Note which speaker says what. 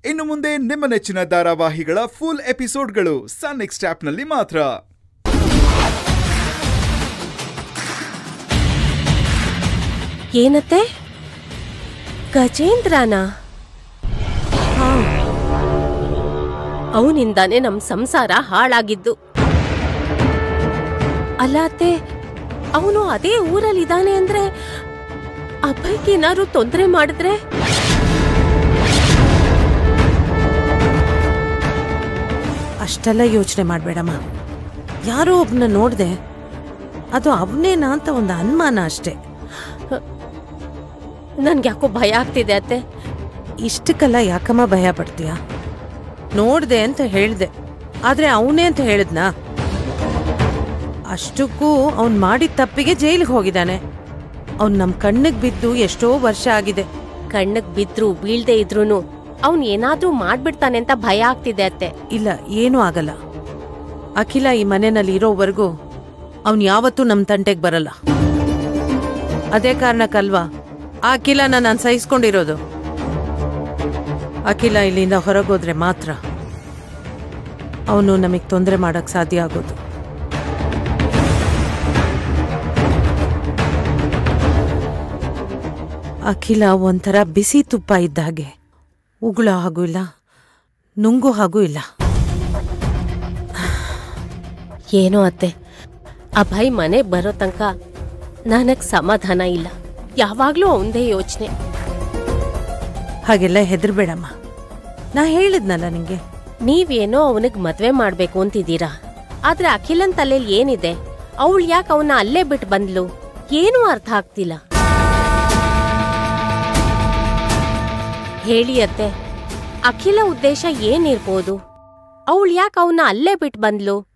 Speaker 1: ಇನ್ನು ಮುಂದೆ ನಿಮ್ಮ ನೆಚ್ಚಿನ ಧಾರಾವಾಹಿಗಳ ಫುಲ್ ಎಪಿಸೋಡ್ಗಳು ಸನ್ ನೆಕ್ಸ್ಟ್ ಆಪ್ನಲ್ಲಿ ಮಾತ್ರ
Speaker 2: ಏನತ್ತೆ ಗಜೇಂದ್ರನ ಅವನಿಂದಾನೇ ನಮ್ ಸಂಸಾರ ಹಾಳಾಗಿದ್ದು ಅಲ್ಲ ಅತ್ತೆ ಅವನು ಅದೇ ಊರಲ್ಲಿದ್ದಾನೆ ಅಂದ್ರೆ ಅಭಯ್ಗೇನಾದ್ರು ತೊಂದರೆ ಮಾಡಿದ್ರೆ
Speaker 3: ಅಷ್ಟೆಲ್ಲ ಯೋಚನೆ ಮಾಡಬೇಡಮ್ಮ ಯಾರೋ ಒಬ್ನ ನೋಡ್ದೆ ಅದು ಅವನೇನಾ ಅಂತ ಒಂದು ಅನುಮಾನ ಅಷ್ಟೇ
Speaker 2: ನನ್ಗೆ ಯಾಕೋ ಭಯ ಆಗ್ತಿದೆ ಅತ್ತೆ
Speaker 3: ಇಷ್ಟಕ್ಕೆಲ್ಲ ಯಾಕಮ್ಮ ಭಯ ಪಡ್ತೀಯ ನೋಡ್ದೆ ಅಂತ ಹೇಳ್ದೆ ಆದ್ರೆ ಅವನೇ ಅಂತ ಹೇಳಿದ್ನಾ ಅಷ್ಟಕ್ಕೂ ಅವ್ನ್ ಮಾಡಿದ ತಪ್ಪಿಗೆ ಜೈಲಿಗೆ ಹೋಗಿದ್ದಾನೆ ಅವ್ನ್ ನಮ್ ಕಣ್ಣಿಗೆ ಬಿದ್ದು ಎಷ್ಟೋ ವರ್ಷ ಆಗಿದೆ
Speaker 2: ಕಣ್ಣಕ್ ಬಿದ್ರು ಬೀಳ್ದೆ ಇದ್ರೂನು ಅವ್ನ್ ಏನಾದ್ರೂ ಮಾಡ್ಬಿಡ್ತಾನೆ ಅಂತ ಭಯ ಆಗ್ತಿದೆ ಅತ್ತೆ
Speaker 3: ಇಲ್ಲ ಏನೂ ಆಗಲ್ಲ ಅಖಿಲ ಈ ಮನೆಯಲ್ಲಿ ಇರೋವರೆಗೂ ಅವ್ನ್ ಯಾವತ್ತೂ ನಮ್ ತಂಟೆಗೆ ಬರಲ್ಲ ಅದೇ ಕಾರಣಕ್ಕಲ್ವಾ ಆ ಅಖಿಲನ ನಾನು ಸಹಿಸ್ಕೊಂಡಿರೋದು ಅಖಿಲ ಇಲ್ಲಿಂದ ಹೊರಗೋದ್ರೆ ಮಾತ್ರ ಅವನು ನಮಗೆ ತೊಂದರೆ ಮಾಡಕ್ ಸಾಧ್ಯ ಆಗೋದು ಅಖಿಲ ಒಂಥರ ಬಿಸಿ ತುಪ್ಪ ಇದ್ದ ಹಾಗೆ ಉಗುಳ ಹಾಗೂ ಇಲ್ಲ ನುಂಗು ಹಾಗೂ ಇಲ್ಲ
Speaker 2: ಏನೋ ಅತ್ತೆ ಅಭಯ್ ಮನೆ ಬರೋ ತನಕ ನನಗ್ ಸಮಾಧಾನ ಇಲ್ಲ ಯಾವಾಗ್ಲೂ ಅವಂದೇ ಯೋಚನೆ
Speaker 3: ಹಾಗೆಲ್ಲ ಹೆದರ್ಬೇಡಮ್ಮ ನಾ ಹೇಳಿದ್ನಲ್ಲ ನಿಂಗೆ
Speaker 2: ನೀವೇನೋ ಅವನಿಗ್ ಮದ್ವೆ ಮಾಡ್ಬೇಕು ಅಂತಿದ್ದೀರಾ ಆದ್ರೆ ಅಖಿಲನ್ ತಲೆಯಲ್ಲಿ ಏನಿದೆ ಅವಳು ಯಾಕೆ ಅವನ್ನ ಅಲ್ಲೇ ಬಿಟ್ಟು ಬಂದ್ಲು ಏನೂ ಅರ್ಥ ಆಗ್ತಿಲ್ಲ ಹೇಳಿ ಅತ್ತೆ ಅಖಿಲ ಉದ್ದೇಶ ಏನಿರ್ಬೋದು ಅವಳು ಯಾಕೆ ಅವನ್ನ ಅಲ್ಲೇ ಬಿಟ್ಟು ಬಂದ್ಲು